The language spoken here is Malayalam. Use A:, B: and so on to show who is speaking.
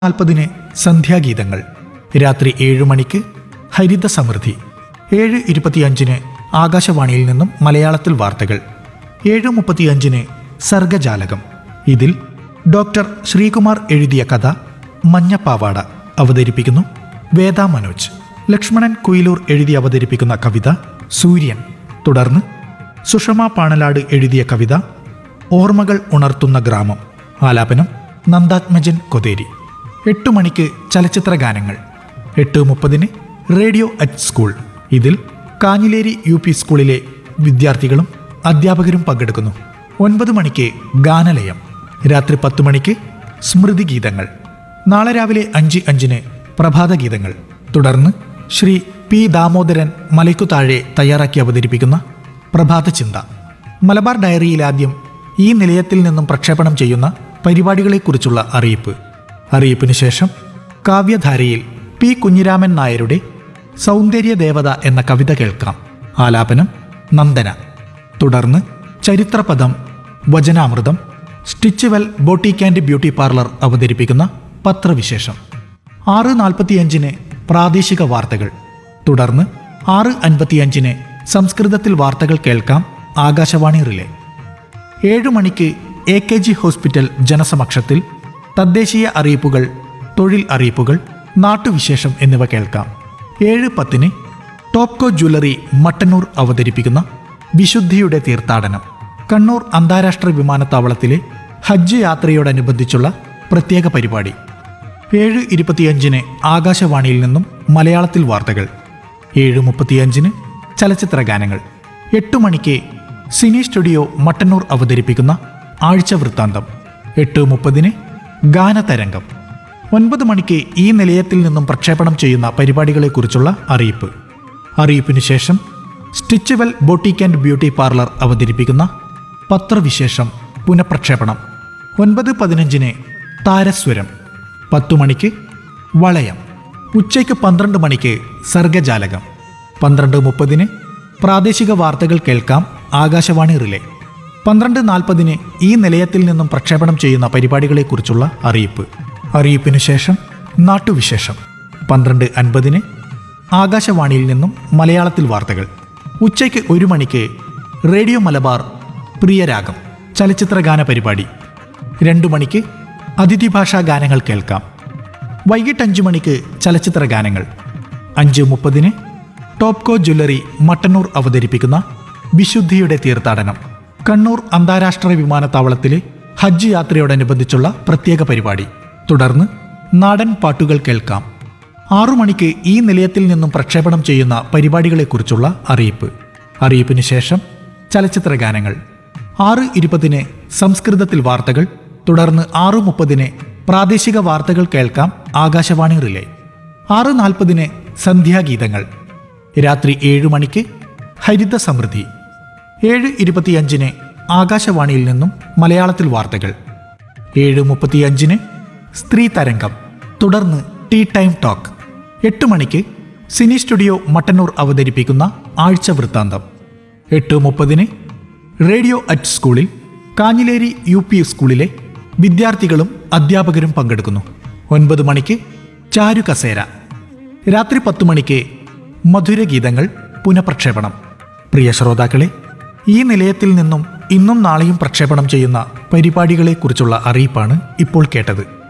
A: നാൽപ്പതിന് സന്ധ്യാഗീതങ്ങൾ രാത്രി ഏഴ് മണിക്ക് ഹരിത സമൃദ്ധി ഏഴ് ഇരുപത്തിയഞ്ചിന് ആകാശവാണിയിൽ നിന്നും മലയാളത്തിൽ വാർത്തകൾ ഏഴ് മുപ്പത്തിയഞ്ചിന് സർഗജാലകം ഇതിൽ ഡോക്ടർ ശ്രീകുമാർ എഴുതിയ കഥ മഞ്ഞപ്പാവാട അവതരിപ്പിക്കുന്നു വേദ മനോജ് ലക്ഷ്മണൻ കുയിലൂർ എഴുതി അവതരിപ്പിക്കുന്ന കവിത സൂര്യൻ തുടർന്ന് സുഷമ പാണലാട് എഴുതിയ കവിത ഓർമ്മകൾ ഉണർത്തുന്ന ഗ്രാമം ആലാപനം നന്ദാത്മജൻ കൊതേരി എട്ട് മണിക്ക് ചലച്ചിത്ര ഗാനങ്ങൾ എട്ട് മുപ്പതിന് റേഡിയോ അറ്റ് സ്കൂൾ ഇതിൽ കാഞ്ഞിലേരി യു പി സ്കൂളിലെ വിദ്യാർത്ഥികളും അധ്യാപകരും പങ്കെടുക്കുന്നു ഒൻപത് മണിക്ക് ഗാനലയം രാത്രി പത്ത് മണിക്ക് സ്മൃതി ഗീതങ്ങൾ നാളെ രാവിലെ അഞ്ച് അഞ്ചിന് പ്രഭാത ഗീതങ്ങൾ തുടർന്ന് ശ്രീ പി ദാമോദരൻ മലയ്ക്കു താഴെ തയ്യാറാക്കി അവതരിപ്പിക്കുന്ന പ്രഭാത ചിന്ത മലബാർ ഡയറിയിൽ ആദ്യം ഈ നിലയത്തിൽ നിന്നും പ്രക്ഷേപണം ചെയ്യുന്ന പരിപാടികളെക്കുറിച്ചുള്ള അറിയിപ്പ് അറിയിപ്പിന് ശേഷം കാവ്യധാരയിൽ പി കുഞ്ഞിരാമൻ നായരുടെ സൗന്ദര്യ ദേവത എന്ന കവിത കേൾക്കാം ആലാപനം നന്ദന തുടർന്ന് ചരിത്രപദം വചനാമൃതം Stitch Well boutique and beauty parlour അവതരിപ്പിക്കുന്ന പത്രവിശേഷം ആറ് നാൽപ്പത്തിയഞ്ചിന് പ്രാദേശിക വാർത്തകൾ തുടർന്ന് ആറ് അൻപത്തിയഞ്ചിന് സംസ്കൃതത്തിൽ വാർത്തകൾ കേൾക്കാം ആകാശവാണി റിലേ ഏഴു മണിക്ക് എ കെ ജി ഹോസ്പിറ്റൽ ജനസമക്ഷത്തിൽ തദ്ദേശീയ അറിയിപ്പുകൾ തൊഴിൽ അറിയിപ്പുകൾ നാട്ടുവിശേഷം എന്നിവ കേൾക്കാം ഏഴ് പത്തിന് ടോപ്കോ ജ്വല്ലറി മട്ടന്നൂർ അവതരിപ്പിക്കുന്ന വിശുദ്ധിയുടെ തീർത്ഥാടനം കണ്ണൂർ അന്താരാഷ്ട്ര വിമാനത്താവളത്തിലെ ഹജ്ജ് യാത്രയോടനുബന്ധിച്ചുള്ള പ്രത്യേക പരിപാടി ഏഴ് ഇരുപത്തിയഞ്ചിന് ആകാശവാണിയിൽ നിന്നും മലയാളത്തിൽ വാർത്തകൾ ഏഴ് മുപ്പത്തിയഞ്ചിന് ചലച്ചിത്ര ഗാനങ്ങൾ എട്ട് മണിക്ക് സിനി സ്റ്റുഡിയോ മട്ടന്നൂർ അവതരിപ്പിക്കുന്ന ആഴ്ച വൃത്താന്തം എട്ട് മുപ്പതിന് ഗാനതരംഗം ഒൻപത് മണിക്ക് ഈ നിലയത്തിൽ നിന്നും പ്രക്ഷേപണം ചെയ്യുന്ന പരിപാടികളെക്കുറിച്ചുള്ള അറിയിപ്പ് അറിയിപ്പിന് ശേഷം Stitch Well boutique and beauty parlour അവതരിപ്പിക്കുന്ന പത്രവിശേഷം പുനഃപ്രക്ഷേപണം ഒൻപത് പതിനഞ്ചിന് താരസ്വരം പത്തു മണിക്ക് വളയം ഉച്ചയ്ക്ക് പന്ത്രണ്ട് മണിക്ക് സർഗജാലകം പന്ത്രണ്ട് മുപ്പതിന് പ്രാദേശിക വാർത്തകൾ കേൾക്കാം ആകാശവാണി റിലേ പന്ത്രണ്ട് നാൽപ്പതിന് ഈ നിലയത്തിൽ നിന്നും പ്രക്ഷേപണം ചെയ്യുന്ന പരിപാടികളെക്കുറിച്ചുള്ള അറിയിപ്പ് അറിയിപ്പിന് ശേഷം നാട്ടുവിശേഷം പന്ത്രണ്ട് അൻപതിന് ആകാശവാണിയിൽ നിന്നും മലയാളത്തിൽ വാർത്തകൾ ഉച്ചയ്ക്ക് ഒരു മണിക്ക് റേഡിയോ മലബാർ പ്രിയരാഗം ചലച്ചിത്ര ഗാന പരിപാടി രണ്ടു മണിക്ക് അതിഥി ഭാഷാ ഗാനങ്ങൾ കേൾക്കാം വൈകിട്ട് അഞ്ചു മണിക്ക് ചലച്ചിത്ര ഗാനങ്ങൾ അഞ്ച് മുപ്പതിന് ടോപ്കോ ജ്വല്ലറി മട്ടന്നൂർ അവതരിപ്പിക്കുന്ന വിശുദ്ധിയുടെ തീർത്ഥാടനം കണ്ണൂർ അന്താരാഷ്ട്ര വിമാനത്താവളത്തിലെ ഹജ്ജ് യാത്രയോടനുബന്ധിച്ചുള്ള പ്രത്യേക പരിപാടി തുടർന്ന് നാടൻ പാട്ടുകൾ കേൾക്കാം ആറു മണിക്ക് ഈ നിലയത്തിൽ നിന്നും പ്രക്ഷേപണം ചെയ്യുന്ന പരിപാടികളെക്കുറിച്ചുള്ള അറിയിപ്പ് അറിയിപ്പിന് ശേഷം ചലച്ചിത്ര ഗാനങ്ങൾ ആറ് ഇരുപതിന് സംസ്കൃതത്തിൽ വാർത്തകൾ തുടർന്ന് ആറു മുപ്പതിന് പ്രാദേശിക വാർത്തകൾ കേൾക്കാം ആകാശവാണി റിലേ ആറ് നാൽപ്പതിന് സന്ധ്യാഗീതങ്ങൾ രാത്രി ഏഴു മണിക്ക് ഹരിത സമൃദ്ധി ഏഴ് ഇരുപത്തിയഞ്ചിന് ആകാശവാണിയിൽ നിന്നും മലയാളത്തിൽ വാർത്തകൾ ഏഴ് മുപ്പത്തിയഞ്ചിന് സ്ത്രീ തരംഗം തുടർന്ന് ടീ ടൈം ടോക്ക് എട്ട് മണിക്ക് സിനി സ്റ്റുഡിയോ മട്ടന്നൂർ അവതരിപ്പിക്കുന്ന ആഴ്ച വൃത്താന്തം എട്ട് മുപ്പതിന് റേഡിയോ അറ്റ് സ്കൂളിൽ കാഞ്ഞിലേരി യു പി സ്കൂളിലെ വിദ്യാർത്ഥികളും അധ്യാപകരും പങ്കെടുക്കുന്നു ഒൻപത് മണിക്ക് ചാരു കസേര രാത്രി പത്ത് മണിക്ക് മധുരഗീതങ്ങൾ പുനഃപ്രക്ഷേപണം പ്രിയ ശ്രോതാക്കളെ ഈ നിലയത്തിൽ നിന്നും ഇന്നും നാളെയും പ്രക്ഷേപണം ചെയ്യുന്ന പരിപാടികളെക്കുറിച്ചുള്ള അറിയിപ്പാണ് ഇപ്പോൾ കേട്ടത്